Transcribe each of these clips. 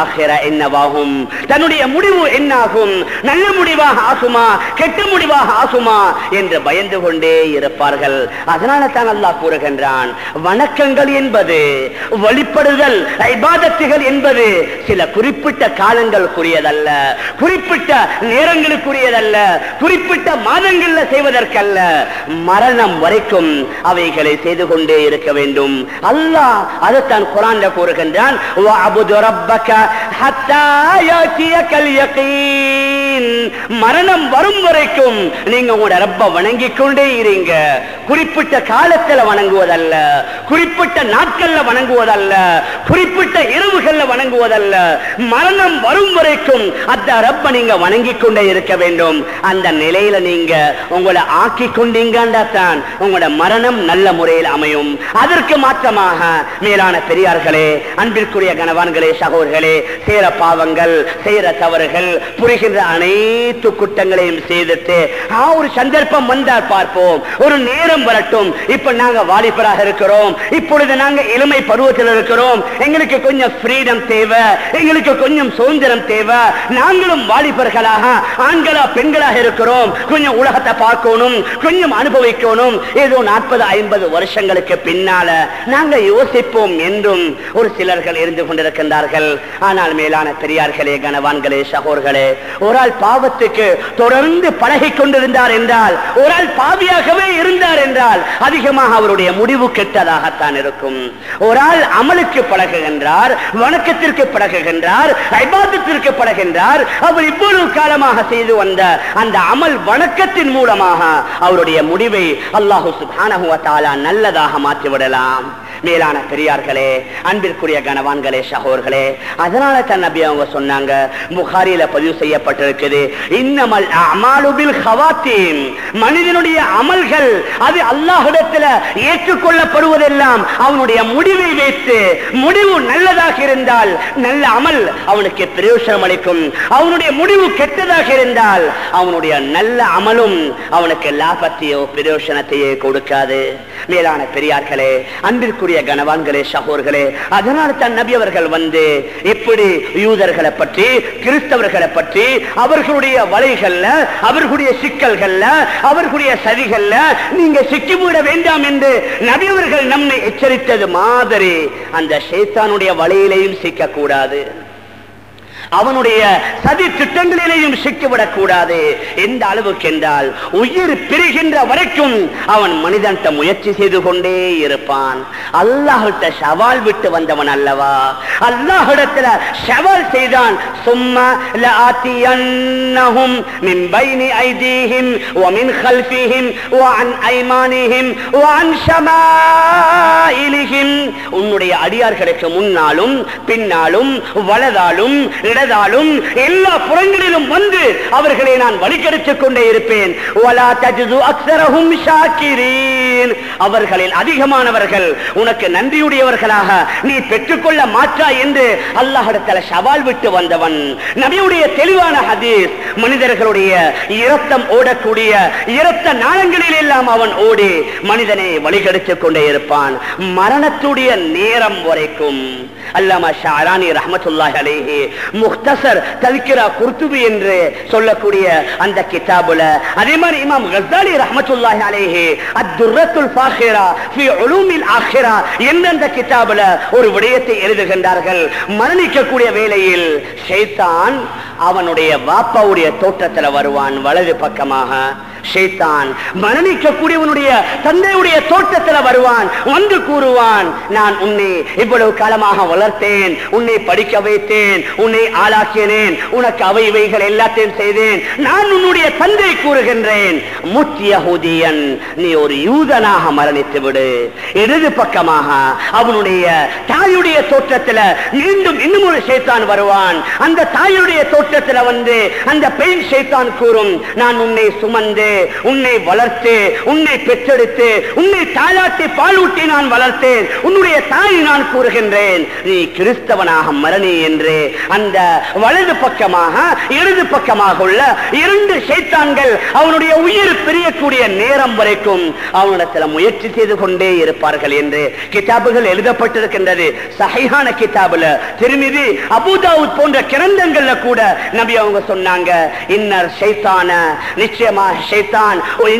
ஆகிற என்னவாகும் தன்னுடைய முடிவு என்னாகும் நல்ல முடிவாக ஆகுமா கெட்ட முடிவாக ஆகுமா என்று பயந்து கொண்டே இருப்பார்கள் அதனால தான் அல்லாஹ் கூறுகின்றான் வணக்கங்கள் என்பது வழிபடுதல் ஐபாதத்துகள் என்பது சில குறிப்பிட்ட காலங்களுக்குரியதல்ல குறிப்பிட்ட நேரங்களுக்குரியதல்ல குறிப்பிட்ட மாதங்கள்ல செய்வதற்கல்ல மரணம் வரைக்கும் அவைகளை செய்து கொண்டே இருக்க வேண்டும் அல்லாஹ் அதைத்தான் குரான்ல கூறுகின்றான் "வஅபுது ரப்பக ஹத்தா யாத்தியக்கல் யகீன்." மரணம் வரும் வரைக்கும் நீங்க உங்களோட ரப்ப வணங்கிக் கொண்டே இருங்க குறிப்பிட்ட காலத்துல வணங்குவதல்ல குறிப்பிட்ட நாட்கள்ல வணங்குவதல்ல குறிப்பிட்ட இரவுகள்ல வணங்குவதல்ல மரணம் வரும் வரைக்கும் அந்த ரப்ப நீங்க வணங்கிக் கொண்டே இருக்க வேண்டும் அந்த நிலையில நீங்க உங்களை ஆக்கி கொண்டீங்கன்றா தான் உங்களோட மரணம் நல்ல முறையில் அமையும் அதற்கு மாற்றமாக மேலான பெரியார்களே அன்பிற்குரிய கணவான்களே சகோதர்களே சேர பாவங்கள் செய்யற தவறுகள் புரிகின்ற அனைத்து குற்றங்களையும் செய்துட்டு ஆ, ஒரு சந்தர்ப்பம் வந்தால் பார்ப்போம் ஒரு நேரம் வரட்டும் இப்ப நாங்க வாலிபராக இருக்கிறோம் இப்பொழுது நாங்க இளமை பருவத்தில் இருக்கிறோம் எங்களுக்கு கொஞ்சம் ஃப்ரீடம் தேவை எங்களுக்கு கொஞ்சம் சுதந்திரம் தேவை நாங்களும் வாலிபர்களாக ஆண்களா பெண்களாக இருக்கிறோம் கொஞ்சம் உலகத்தை பார்க்கணும் கொஞ்சம் அனுபவிக்கணும் ஏதோ நாற்பது ஐம்பது வருஷங்களுக்கு பின்னால நாங்க யோசிப்போம் என்றும் ஒரு சிலர்கள் இருந்து கொண்டிருக்கின்றார்கள் ஆனால் மேலான பெரியார்களே கனவான்களே சகோர்களே ஒரு ஆள் பாவத்துக்கு தொடர்ந்து பழகி கொண்டிருந்தார் என்றால் ஒரு ஆள் பாவியாகவே இருந்தார் என்றால் அதிகமாக அவருடைய முடிவு கெட்டதாகத்தான் இருக்கும் ஒரு ஆள் அமலுக்கு பழகுகின்றார் வணக்கத்திற்கு பழகுகின்றார் ஐபாதத்திற்கு பழகின்றார் அவர் இவ்வளவு காலமாக செய்து வந்த அந்த அமல் வணக்கத்தின் மூலமாக அவருடைய முடிவை அல்லாஹு சுப்ஹானஹு வ தஆலா நல்லதாக மாற்றிவிடலாம் மேலான பெரியார்களே அன்பிற்குரிய கனவான்களே சகோர்களே அதனால தான் நபி அவங்க சொன்னாங்க புகாரியில பதிவு செய்யப்பட்டிருக்குது இன்னமல் அமாலுபில் ஹவாத்தீம் மனிதனுடைய அமல்கள் அது அல்லாஹ்விடத்துல ஏற்றுக்கொள்ளப்படுவதெல்லாம் அவனுடைய முடிவை வைத்து முடிவு நல்லதாக இருந்தால் நல்ல அமல் அவனுக்கு பிரயோசனம் அளிக்கும் அவனுடைய முடிவு கெட்டதாக இருந்தால் அவனுடைய நல்ல அமலும் அவனுக்கு லாபத்தையோ பிரயோசனத்தையோ கொடுக்காது மேலான பெரியார்களே அன்பிற்குரிய கனவான்களே சகோர்களே அதனால தான் நபி அவர்கள் வந்து இப்படி யூதர்களை பற்றி கிறிஸ்தவர்களை பற்றி அவர்களுடைய வலைகள்ல அவர்களுடைய சிக்கல்கள்ல அவர்களுடைய சதிகள்ல நீங்க சிக்கிவிட வேண்டாம் என்று நபி அவர்கள் நம்மை எச்சரித்தது மாதிரி அந்த ஷேத்தானுடைய வலையிலையும் சிக்கக்கூடாது அவனுடைய சதி திட்டங்களிலேயும் சிக்கிவிடக் கூடாது எந்த அளவுக்கு என்றால் உயிர் பிரிகின்ற வரைக்கும் அவன் மனிதன்ட்ட முயற்சி செய்து கொண்டே இருப்பான் அல்லாஹிட்ட சவால் விட்டு வந்தவன் அல்லவா அல்லாஹிடத்துல சவால் செய்தான் சும்மா لآتينهم من بين أيديهم ومن خلفهم وعن أيمانهم وعن شمائلهم உன்னுடைய அடியார்களுக்கு முன்னாலும் பின்னாலும் வலதாலும் இடதாலும் எல்லா புறங்களிலும் வந்து அவர்களை நான் வழிகெடுத்துக் கொண்டே இருப்பேன் وَلَا تَجِدُ أَكْثَرَهُمْ شَاكِرِينَ. அவர்களில் அதிகமானவர்கள் உனக்கு நன்றியுடையவர்களாக நீ பெற்றுக்கொள்ள மாட்டாய் என்று அல்லாஹிடத்தில் சவால் விட்டு வந்தவன் நபியுடைய தெளிவான ஹதீஸ் மனிதர்களுடைய இரத்தம் ஓடக்கூடிய இரத்த நாளங்களில் எல்லாம் அவன் ஓடி மனிதனை வழிகெடுத்துக் கொண்டே இருப்பான் மரணத்துடைய நேரம் வரைக்கும் அல்லாமா ஷாரானி ரஹமத்துல்லாஹி அலைஹி முக்தசர் தவிக்கிரா குர்துபி என்று சொல்லக்கூடிய அந்த கிதாபுல அதே மாதிரி இமாம் கஸ்ஸாலி ரஹமத்துல்லாஹி அலைஹி அத்துர்ரத்துல் ஃபாஹிரா ஃபி உலூமில் ஆஹிரா என்ற அந்த கிதாபுல ஒரு விடயத்தை எழுதுகின்றார்கள் மரணிக்கக்கூடிய வேளையில் ஷைத்தான் அவனுடைய வாப்பாவுடைய தோற்றத்துல வருவான் வலது பக்கமாக ஷைத்தான் மரணிக்கக்கூடியவனுடைய தந்தையுடைய தோட்டத்துல வருவான் வந்து கூறுவான் நான் உன்னை இவ்வளவு காலமாக வளர்த்தேன் உன்னை படிக்க வைத்தேன் உன்னை ஆளாக்கினேன் உனக்கு அவை இவைகள் எல்லாத்தையும் செய்தேன் நான் உன்னுடைய தந்தை கூறுகின்றேன் முத்தியஹூதியன் நீ ஒரு யூதனாக மரணித்து விடு இடது பக்கமாக அவனுடைய தாயுடைய தோற்றத்துல மீண்டும் இன்னும் ஒரு ஷைத்தான் வருவான் அந்த தாயுடைய தோற்றத்துல வந்து அந்த பெண் ஷைத்தான் கூறும் நான் உன்னை சுமந்து மகனே உன்னை வளர்த்து உன்னை பெற்றெடுத்து உன்னை தாளாட்டி பாலூட்டி நான் வளர்த்தேன் உன்னுடைய தாய் நான் கூறுகின்றேன் நீ கிறிஸ்தவனாக மரணி என்று அந்த வலது பக்கமாக இடது பக்கமாக உள்ள இரண்டு சைத்தான்கள் அவனுடைய உயிர் பிரியக்கூடிய நேரம் வரைக்கும் அவனிடத்தில் முயற்சி செய்து கொண்டே இருப்பார்கள் என்று கிதாபுகள் எழுதப்பட்டிருக்கின்றது சஹைஹான கிதாபுல திருமிதி அபுதாவுத் போன்ற கிரந்தங்கள்ல கூட நபி அவங்க சொன்னாங்க இன்னர் ஷைத்தான நிச்சயமாக ஷைத்தான்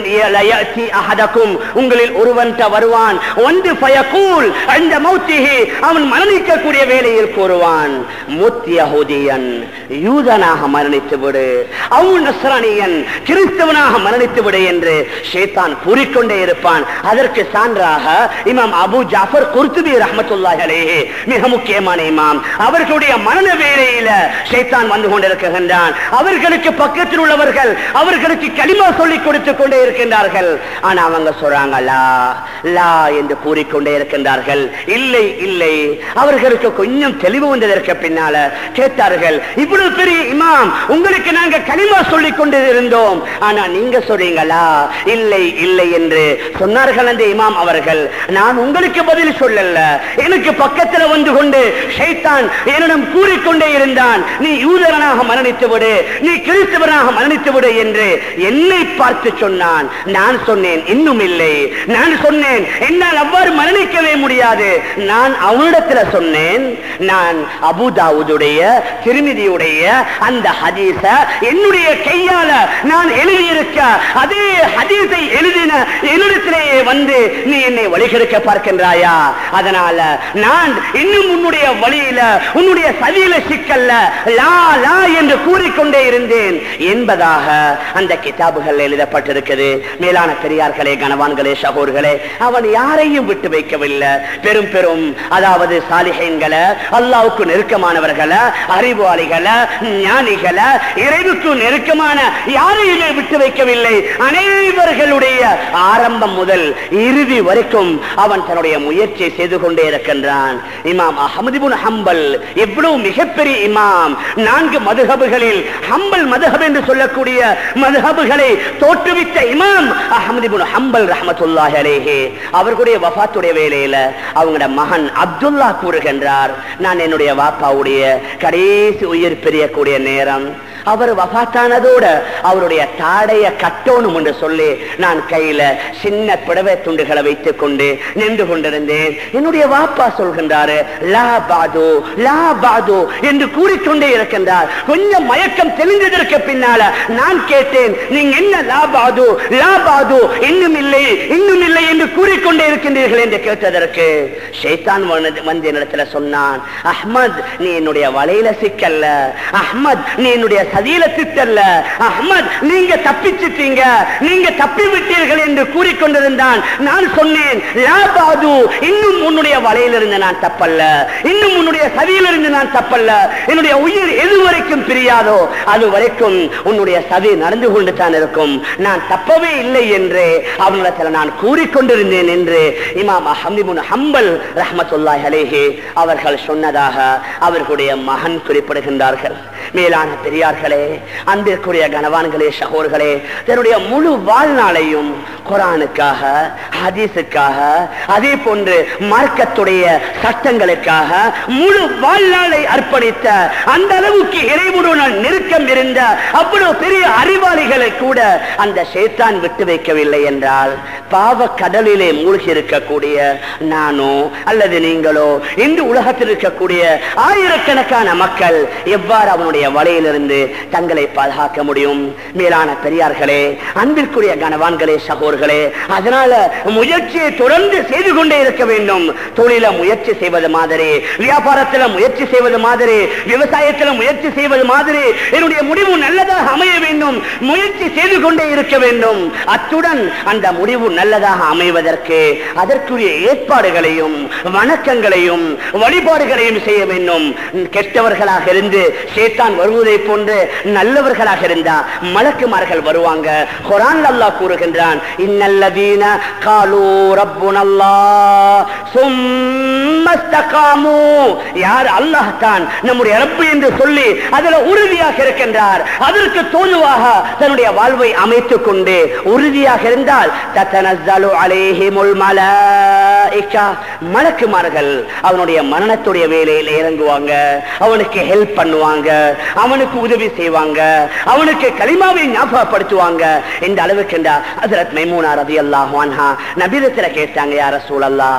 லயஅதி அஹதக்கும் உங்களில் ஒருவன் வருவான் ஒன்று பயக்கூல் அந்த மௌத்திஹி அவன் மரணிக்கக்கூடிய வேளையில் கூறுவான் மூத் யஹூதியன் யூதனாக மரணித்து விடு அவன் நஸ்ரானியன் கிறிஸ்தவனாக மரணித்து விடு என்று ஷேத்தான் கூறிக்கொண்டே இருப்பான் அதற்கு சான்றாக இமாம் அபு ஜாஃபர் குர்துபி ரஹ்மத்துல்லாஹி அலைஹி மிக முக்கியமான இமாம் அவர்களுடைய மரண வேளையில ஷைத்தான் வந்து கொண்டிருக்கின்றான் அவர்களுக்கு பக்கத்தில் உள்ளவர்கள் அவர்களுக்கு களிமா சொல்லிக் கொடுத்துக் கொண்டே இருக்கின்றார்கள் ஆனா அவங்க சொல்றாங்க லா லா என்று கூறிக்கொண்டே இருக்கின்றார்கள் இல்லை இல்லை அவர்களுக்கு கொஞ்சம் தெளிவு வந்ததற்கு பின்னால கேட்டார்கள் இவ்வளவு பெரிய இமாம் உங்களுக்கு நாங்க களிமா சொல்லிக் கொண்டு இருந்தோம் ஆனா நீங்க சொல்றீங்களா இல்லை இல்லை என்று சொன்னார்கள் அந்த இமாம் அவர்கள் நான் உங்களுக்கு பதில் சொல்லல எனக்கு பக்கத்துல வந்து கொண்டு ஷைத்தான் என்னிடம் கூறிக்கொண்டே இருந்தான் நீ யூதரனாக மரணித்து விடு நீ கிறிஸ்தவனாக மரணித்து விடு என்று என்னை பார்த்து சொன்னான் நான் சொன்னேன் இன்னும் இல்லை நான் சொன்னேன் என்னால் அவ்வாறு மரணிக்கவே முடியாது நான் அவனிடத்துல சொன்னேன் நான் அபுதாவுடைய திருமிதியுடைய அந்த ஹதீஸ என்னுடைய கையால நான் எழுதியிருக்க அதே ஹதீஸை எழுதின என்னிடத்திலேயே வந்து நீ என்னை வழிகெடுக்க பார்க்கின்றாயா அதனால நான் இன்னும் உன்னுடைய வழியில உன்னுடைய சதியில சிக்கல்ல லா லா என்று கூறிக்கொண்டே இருந்தேன் என்பதாக அந்த கிதாபுகள் எழுதப்பட்டிருக்கிறது மேலான பெரியார்களே கனவான்களே சகோர்களே அவன் யாரையும் விட்டு வைக்கவில்லை பெரும் பெரும் அதாவது சாலிகைங்களை அல்லாவுக்கு நெருக்கமானவர்களை அறிவாளிகளை ஞானிகளை இறைவுக்கு நெருக்கமான யாரையுமே விட்டு வைக்கவில்லை அனைவர்களுடைய ஆரம்பம் முதல் இறுதி வரைக்கும் அவன் தன்னுடைய முயற்சியை செய்து கொண்டே இருக்கின்றான் இமாம் அஹமதிபுன் ஹம்பல் எவ்வளவு மிகப்பெரிய இமாம் நான்கு மதுஹபுகளில் ஹம்பல் மதுஹப் என்று சொல்லக்கூடிய மதுஹபுகளை தோற்றுவித்த இமாம் அஹமதிபுன் ஹம்பல் ரஹமத்துல்லாஹி அலைஹி அவர்களுடைய வஃபாத்துடைய வேளையில அவங்களோட மகன் அப்துல்லா கூறுகின்றார் நான் என்னுடைய வாப்பாவுடைய கடைசி உயிர் பிரியக்கூடிய நேரம் அவர் வபாத்தானதோட அவருடைய தாடைய கட்டோணும் என்று சொல்லி நான் கையில சின்ன புடவை துண்டுகளை வைத்துக் கொண்டு நின்று கொண்டிருந்தேன் என்னுடைய வாப்பா சொல்கின்றாரு லா பாது லா பாது என்று கூறிக்கொண்டே இருக்கின்றார் கொஞ்சம் மயக்கம் தெளிந்ததற்கு பின்னால நான் கேட்டேன் நீங்க என்ன லா பாது லா பாது இன்னும் இல்லை இன்னும் இல்லை என்று கூறிக்கொண்டே இருக்கின்றீர்கள் என்று கேட்டதற்கு ஷைத்தான் வந்து வந்து என்னிடத்துல சொன்னான் அஹ்மத் நீ என்னுடைய வலையில சிக்கல்ல அஹ்மத் நீ என்னுடைய சதியில சித்தல்ல அஹ்மத் நீங்க தப்பிச்சிட்டீங்க நீங்க தப்பி விட்டீர்கள் என்று கூறிக்கொண்டிருந்தான் நான் சொன்னேன் லா பாது இன்னும் உன்னுடைய வலையிலிருந்து நான் தப்பல்ல இன்னும் உன்னுடைய சதியிலிருந்து நான் தப்பல்ல என்னுடைய உயிர் எது வரைக்கும் பிரியாதோ அது வரைக்கும் உன்னுடைய சதி நடந்து கொண்டு தான் இருக்கும் நான் தப்பவே இல்லை என்று அவனிடத்தில் நான் கூறிக்கொண்டிருந்தேன் என்று இமாம் ஹம்திபுன் ஹம்பல் ரஹமத்துல்லாஹி அலைஹி அவர்கள் சொன்னதாக அவர்களுடைய மகன் குறிப்பிடுகின்றார்கள் மேலான பெரியார்களே அன்பிற்குரிய கனவான்களே சகோர்களே தன்னுடைய முழு வாழ்நாளையும் குரானுக்காக ஹதீஸுக்காக அதே போன்று மார்க்கத்துடைய சட்டங்களுக்காக முழு வாழ்நாளை அர்ப்பணித்த அந்த அளவுக்கு இறைவனுடன் நெருக்கம் இருந்த அவ்வளவு பெரிய அறிவாளிகளை கூட அந்த சேத்தான் விட்டு வைக்கவில்லை என்றால் பாவ கடலிலே மூழ்கி இருக்கக்கூடிய நானோ அல்லது நீங்களோ இன்று உலகத்தில் இருக்கக்கூடிய ஆயிரக்கணக்கான மக்கள் எவ்வாறு அவனுடைய வலையிலிருந்து தங்களை பாதுகாக்க முடியும் மேலான பெரியார்களே அன்பிற்குரிய கனவான்களே சகோர்களே அதனால முயற்சியை தொடர்ந்து செய்து கொண்டே இருக்க வேண்டும் தொழில முயற்சி செய்வது மாதிரி வியாபாரத்தில் முயற்சி செய்வது மாதிரி விவசாயத்தில் முயற்சி செய்வது மாதிரி என்னுடைய முடிவு நல்லதாக அமைய வேண்டும் முயற்சி செய்து கொண்டே இருக்க வேண்டும் அத்துடன் அந்த முடிவு நல்லதாக அமைவதற்கு அதற்குரிய ஏற்பாடுகளையும் வணக்கங்களையும் வழிபாடுகளையும் செய்ய வேண்டும் கெட்டவர்களாக இருந்து சேத்தான் ஷைத்தான் வருவதை போன்று நல்லவர்களாக இருந்தா மலக்குமார்கள் வருவாங்க குரான் அல்லாஹ் கூறுகின்றான் இன்னல்லதீன காலு ரப்புனல்லாஹ் சும்மஸ்தகாமு யார் அல்லாஹ் தான் நம்முடைய ரப்பு என்று சொல்லி அதுல உறுதியாக இருக்கின்றார் அதற்கு தோதுவாக தன்னுடைய வாழ்வை அமைத்துக் கொண்டு உறுதியாக இருந்தால் தத்தனஸ்ஸலு அலைஹிமுல் மலாயிகா மலக்குமார்கள் அவனுடைய மரணத்துடைய வேலையில் இறங்குவாங்க அவனுக்கு ஹெல்ப் பண்ணுவாங்க அவனுக்கு உதவி செய்வாங்க அவனுக்கு கலிமாவை ஞாபகப்படுத்துவாங்க இந்த அளவுக்கு ஹஜரத் மைமூனா ரலியல்லாஹு அன்ஹா நபியிடத்துல கேட்டாங்க யார சூழல்லா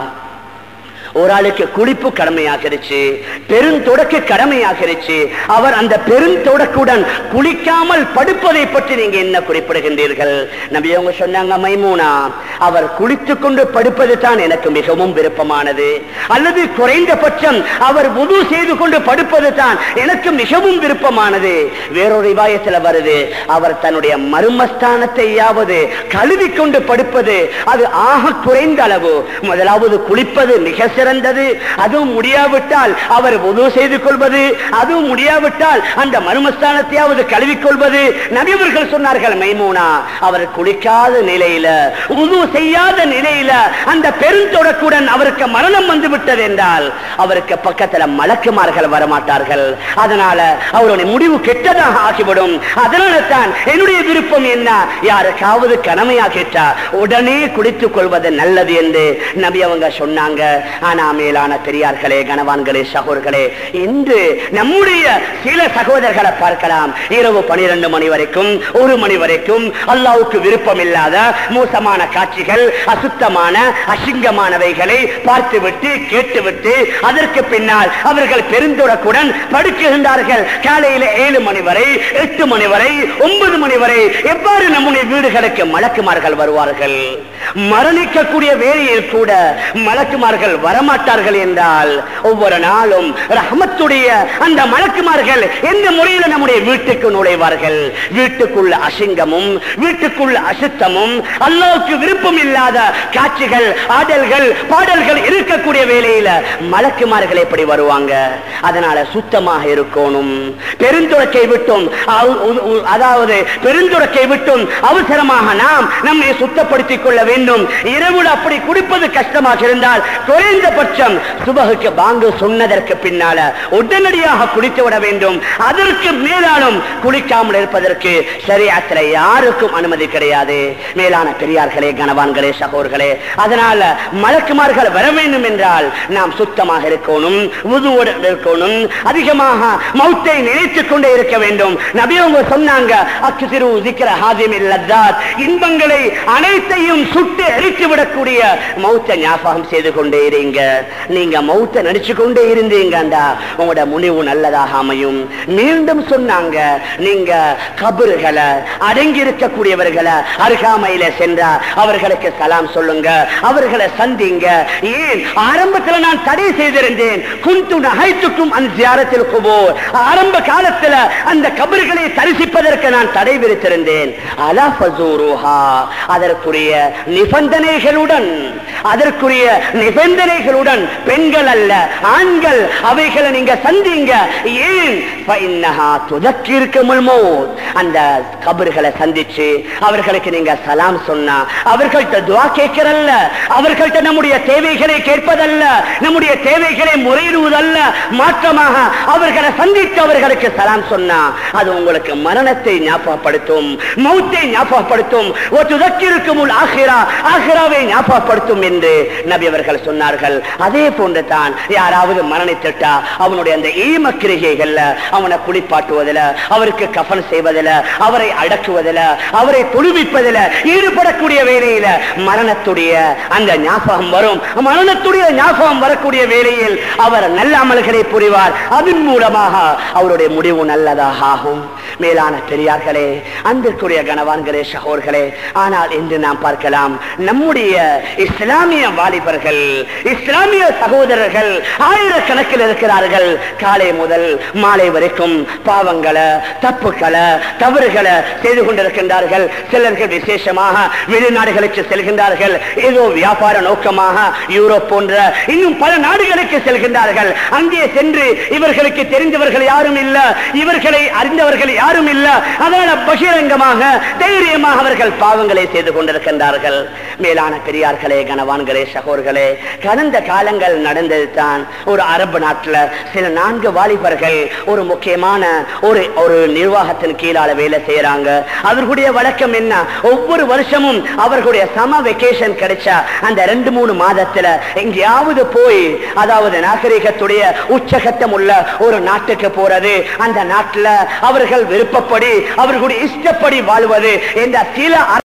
ஒரு ஆளுக்கு குளிப்பு கடமையாகிருச்சு பெருந்தொடக்கு கடமையாகிருச்சு அவர் அந்த பெருந்தொடக்குடன் குளிக்காமல் படுப்பதை பற்றி நீங்க என்ன குறிப்பிடுகின்றீர்கள் நபி அவங்க சொன்னாங்க மைமூனா அவர் குளித்துக் கொண்டு படுப்பது தான் எனக்கு மிகவும் விருப்பமானது அல்லது குறைந்தபட்சம் அவர் உது செய்து கொண்டு படுப்பது தான் எனக்கு மிகவும் விருப்பமானது வேறொரு ரிவாயத்தில் வருது அவர் தன்னுடைய மர்மஸ்தானத்தையாவது கழுவி கொண்டு படுப்பது அது ஆக குறைந்த அளவு முதலாவது குளிப்பது மிக சிறந்தது அதுவும் முடியாவிட்டால் அவர் உதவு செய்து கொள்வது அதுவும் முடியாவிட்டால் அந்த மர்மஸ்தானத்தையாவது கழுவிக்கொள்வது நபிவர்கள் சொன்னார்கள் மைமூனா அவர் குளிக்காத நிலையில உது செய்யாத நிலையில அந்த பெருந்தொடக்குடன் அவருக்கு மரணம் வந்து விட்டது என்றால் அவருக்கு பக்கத்துல மலக்குமார்கள் வரமாட்டார்கள் அதனால அவருடைய முடிவு கெட்டதாக ஆகிவிடும் அதனால தான் என்னுடைய விருப்பம் என்ன யாருக்காவது கடமையாகிட்டா உடனே குளித்துக் கொள்வது நல்லது என்று நபி அவங்க சொன்னாங்க ஆனா மேலான பெரியார்களே கனவான்களே சகோர்களே இன்று நம்முடைய சில சகோதரர்களை பார்க்கலாம் இரவு பனிரெண்டு மணி வரைக்கும் ஒரு மணி வரைக்கும் அல்லாவுக்கு விருப்பம் இல்லாத மோசமான காட்சிகள் அசுத்தமான அசிங்கமானவைகளை பார்த்துவிட்டு கேட்டுவிட்டு அதற்கு பின்னால் அவர்கள் பெருந்தொடக்குடன் படுக்குகின்றார்கள் காலையில ஏழு மணி வரை எட்டு மணி வரை ஒன்பது மணி வரை எவ்வாறு நம்முடைய வீடுகளுக்கு மலக்குமார்கள் வருவார்கள் மரணிக்கக்கூடிய வேலையில் கூட மலக்குமார்கள் வரமாட்டார்கள் என்றால் ஒவ்வொரு நாளும் ரஹமத்துடைய அந்த மலக்குமார்கள் எந்த முறையில் நம்முடைய வீட்டுக்கு நுழைவார்கள் வீட்டுக்குள்ள அசிங்கமும் வீட்டுக்குள்ள அசுத்தமும் அல்லாவுக்கு விருப்பம் இல்லாத காட்சிகள் ஆடல்கள் பாடல்கள் இருக்கக்கூடிய வேலையில மலக்குமார்கள் எப்படி வருவாங்க அதனால சுத்தமாக இருக்கணும் பெருந்துறக்கை விட்டும் அவு- உ- உ- அதாவது பெருந்துறக்கை விட்டும் அவசரமாக நாம் நம்மை சுத்தப்படுத்திக் கொள்ள வேண்டும் இரவுல அப்படி குடிப்பது கஷ்டமாக இருந்தால் குறைந்தபட்சம் சுபகுக்கு பாங்கு சொன்னதற்கு பின்னால உடனடியாக குளித்து விட வேண்டும் அதற்கு மேலாலும் குளிக்காமல் இருப்பதற்கு சரியாத்திர யாருக்கும் அனுமதி கிடையாது மேலான பெரியார்களே கனவான்களே சகோர்களே அதனால மலக்குமார்கள் வர வேண்டும் என்றால் நாம் சுத்தமாக இருக்கணும் உதுவோடு இருக்கணும் அதிகமாக மௌத்தை நினைத்துக் கொண்டே இருக்க வேண்டும் நபி அவங்க சொன்னாங்க அக்ஸிரு ذِكْرَ ஹாதிம் லத்தாத் இன்பங்களை அனைத்தையும் சுட்டு எரித்து விடக்கூடிய மௌத்தை ஞாபகம் செய்து கொண்டே இருங்க நீங்க மௌத்தை நடிச்சு கொண்டே இருந்தீங்கண்டா உங்களோட முடிவு நல்லதாக அமையும் மீண்டும் சொன்னாங்க நீங்க கபறுகளை அடங்கி இருக்கக்கூடியவர்களை அருகாமையில சென்றா அவர்களுக்கு சலாம் சொல்லுங்க அவர்களை சந்திங்க ஏன் ஆரம்பத்தில் நான் தடை செய்திருந்தேன் குந்து நகைத்துக்கும் அந்த ஜியாரத்தில் குபோர் ஆரம்ப காலத்துல அந்த கபறுகளை தரிசிப்பதற்கு நான் தடை விதித்திருந்தேன் அலா ஃபசூருஹா அதற்குரிய நிபந்தனைகளுடன் அதற்குரிய நிபந்தனைகளுடன் பெண்கள் அல்ல ஆண்கள் அவைகளை நீங்க சந்திங்க ஏன் ஃபைன்னஹா துதக்கிருக்குமுல் மௌத் அந்த கபறுகளை சந்திச்சு அவர்களுக்கு நீங்க சலாம் சொன்னா அவர்கள்ட்ட துவா கேட்கிறல்ல அவர்கள்ட்ட நம்முடைய தேவைகளை கேட்பதல்ல நம்முடைய தேவைகளை முறையிடுவதல்ல மாற்றமாக அவர்களை சந்தித்து அவர்களுக்கு சலாம் சொன்னா அது உங்களுக்கு மரணத்தை ஞாபகப்படுத்தும் மௌத்தை ஞாபகப்படுத்தும் துதக்கிருக்குமுல் ஆஹிரா ஆஹிராவை ஞாபகப்படுத்தும் என்று நபி அவர்கள் சொன்னார்கள் அதே போன்று தான் யாராவது மரணித்துட்டா அவனுடைய அந்த ஈம கிரிகைகள்ல அவனை குளிப்பாட்டுவதில் அவருக்கு கஃன் செய்வதில் அவரை அடக்குவதில் அவரை தொழுவிப்பதில் ஈடுபடக்கூடிய வேலையில மரணத்துடைய அந்த ஞாபகம் வரும் மரணத்துடைய ஞாபகம் வரக்கூடிய வேளையில் அவர் நல்ல அமல்களை புரிவார் அதன் மூலமாக அவருடைய முடிவு நல்லதாக ஆகும் மேலான பெரியார்களே அன்பிற்குரிய கணவான்களே சகோர்களே ஆனால் இன்று நாம் பார்க்கலாம் நம்முடைய இஸ்லாமிய வாலிபர்கள் இஸ்லாமிய சகோதரர்கள் ஆயிரக்கணக்கில் இருக்கிறார்கள் காலை முதல் மாலை வரைக்கும் பாவங்களை தப்புக்களை தவறுகளை செய்து கொண்டிருக்கின்றார்கள் சிலர்கள் விசேஷமாக வெளிநாடுகளுக்கு செல்கின்றார்கள் ஏதோ வியாபார நோக்கமாக யூரோப் போன்ற இன்னும் பல நாடுகளுக்கு செல்கின்றார்கள் அங்கே சென்று இவர்களுக்கு தெரிந்தவர்கள் யாரும் இல்ல இவர்களை அறிந்தவர்கள் யாரும் இல்ல அதனால பகிரங்கமாக தைரியமாக அவர்கள் பாவங்களை செய்து கொண்டிருக்கின்றார்கள் மேலான பெரியார்களே கனவான்களே சகோர்களே கடந்த காலங்கள் நடந்தது தான் ஒரு அரபு நாட்டுல சில நான்கு வாலிபர்கள் ஒரு முக்கியமான ஒரு ஒரு நிர்வாகத்தின் கீழால வேலை செய்யறாங்க அவர்களுடைய வழக்கம் என்ன ஒவ்வொரு வருஷமும் அவர்களுடைய சம வெக்கேஷன் கிடைச்சா அந்த ரெண்டு மூணு மாதத்துல எங்கேயாவது போய் அதாவது நாகரிகத்துடைய உச்சகட்டம் உள்ள ஒரு நாட்டுக்கு போறது அந்த நாட்டுல அவர்கள் விருப்பப்படி அவர்களுடைய இஷ்டப்படி வாழ்வது என்ற சில